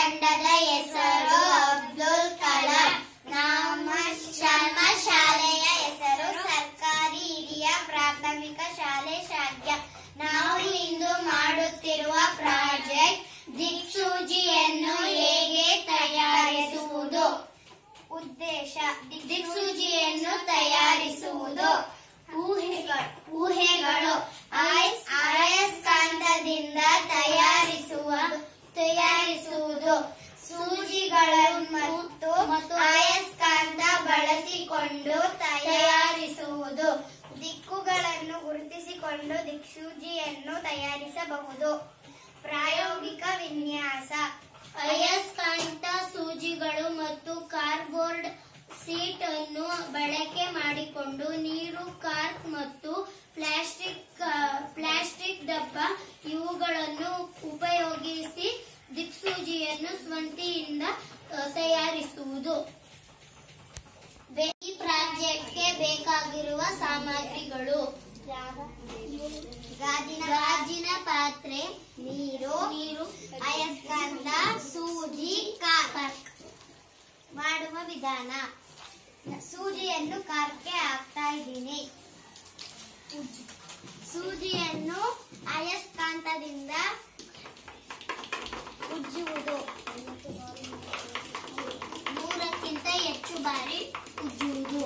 ತಂಡದ ಹೆಸರು ಅಬ್ದುಲ್ ಕಲಾಂ ನಮ್ಮ ನಮ್ಮ ಶಾಲೆಯ ಹೆಸರು ಸರ್ಕಾರಿ ಹಿರಿಯ ಪ್ರಾಥಮಿಕ ಶಾಲೆ ಶಾಗ್ಯ ನಾವು ಇಂದು ಮಾಡುತ್ತಿರುವ ಪ್ರಾಜೆಕ್ಟ್ ದಿಕ್ಸೂಜಿಯನ್ನು ಹೇಗೆ ತಯಾರಿಸುವುದು ಉದ್ದೇಶ ದಿಕ್ಸೂಜಿಯನ್ನು ತಯಾರಿಸುವುದು ಊಹೆಗಳು ಊಹೆಗಳು ಆಯಸ್ ಆಯಸ್ಕಾಂತದಿಂದ ತಯಾರಿಸುವ ತಯಾರಿಸುವುದು ಸೂಜಿಗಳು ಮತ್ತು ಆಯಸ್ಕಾಂತ ಬಳಸಿಕೊಂಡು ತಯಾರಿಸುವುದು ದಿಕ್ಕುಗಳನ್ನು ಗುರುತಿಸಿಕೊಂಡು ದಿಕ್ಸೂಜಿಯನ್ನು ತಯಾರಿಸಬಹುದು ಪ್ರಾಯೋಗಿಕ ವಿನ್ಯಾಸ ಅಯಸ್ಕಾಂತ ಸೂಜಿಗಳು ಮತ್ತು ಕಾರ್ಬೋರ್ಡ್ ಸೀಟ್ ಅನ್ನು ಬಳಕೆ ಮಾಡಿಕೊಂಡು ನೀರು ಕಾರ್ಕ್ ಮತ್ತು ಪ್ಲಾಸ್ಟಿಕ್ ಆ, ಪ್ಲಾಸ್ಟಿಕ್ ಡಬ್ಬ ಇವುಗಳನ್ನು ಉಪಯೋಗಿಸಿ ದಿಕ್ಸೂಜಿಯನ್ನು ಸ್ವಂತಿಯಿಂದ ಆ, ತಯಾರಿಸುವುದು ಬೆ- ಈ ಪ್ರಾಜೆಕ್ಟ್ಗೆ ಬೇಕಾಗಿರುವ ಸಾಮಗ್ರಿಗಳು ಗಾಜಿನ ಗಾಜಿನ ಪಾತ್ರೆ ನೀರು ನೀರು ಅಯಸ್ಕಾಂತ ಸೂಜಿ ಕಾರ್ಕ್ ಮಾಡುವ ವಿಧಾನ ಸೂಜಿಯನ್ನು ಕಾರ್ಕ್ಕೆ ಹಾಕ್ತಾ ಇದ್ದೀನಿ ಸೂಜಿಯನ್ನು ಅಯಸ್ಕಾಂತದಿಂದ ಉಜ್ಜುವುದು ಮೂರಕ್ಕಿಂತ ಹೆಚ್ಚು ಬಾರಿ ಉಜ್ಜುವುದು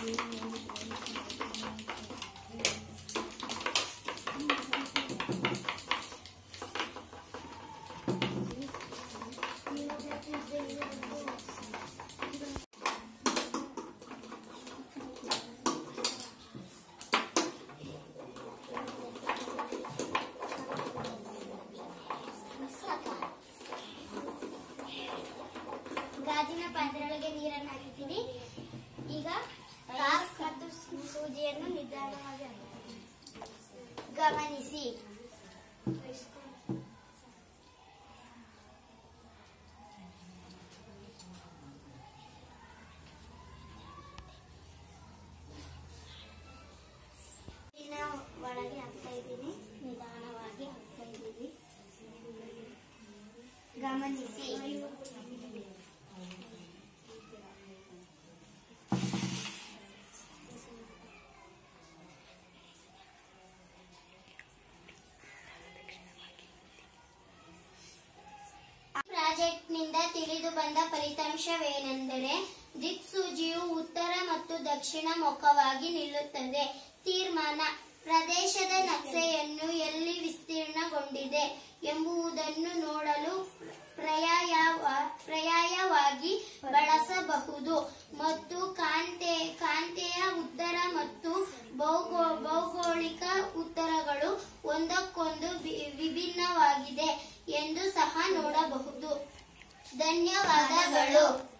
ಗಾಜಿನ ಪಾತ್ರೆಯೊಳಗೆ ನೀರನ್ನು ಹಾಕಿದ್ದೀನಿ ಈಗ ಕಾರ್ಕ್ ಮತ್ತು ಸೂಜಿಯನ್ನು ನಿಧಾನವಾಗಿ ಹಾಕ್ತೀನಿ. ಗಮನಿಸಿ ನೀರಿನ ಒಳಗೆ ಹಾಕ್ತಾ ಇದ್ದೀನಿ ನಿಧಾನವಾಗಿ ಹಾಕ್ತಾ ಇದ್ದೀನಿ ಗಮನಿಸಿ ಪ್ರಾಜೆಕ್ಟ್ನಿಂದ ತಿಳಿದು ಬಂದ ಫಲಿತಾಂಶವೇನೆಂದರೆ ದಿಕ್ಸೂಜಿಯು ಉತ್ತರ ಮತ್ತು ದಕ್ಷಿಣ ಮುಖವಾಗಿ ನಿಲ್ಲುತ್ತದೆ ತೀರ್ಮಾನ ಪ್ರದೇಶದ ನಕ್ಷೆಯನ್ನು ಎಲ್ಲಿ ವಿಸ್ತೀರ್ಣಗೊಂಡಿದೆ ಎಂಬುದನ್ನು ನೋಡಲು ಪರ್ಯಾಯವ- ಪರ್ಯಾಯವಾಗಿ ಬಳಸಬಹುದು ಮತ್ತು ಕಾಂತೆ ಕಾಂತೆಯ ಉತ್ತರ ಮತ್ತು ಭೌಗೋ ಭೌಗೋಳಿಕ ಉತ್ತರಗಳು ಒಂದಕ್ಕೊಂದು ವಿ- ವಿಭಿನ್ನವಾಗಿದೆ ಎಂದು ಸಹ ನೋಡಬಹುದು ಧನ್ಯವಾದಗಳು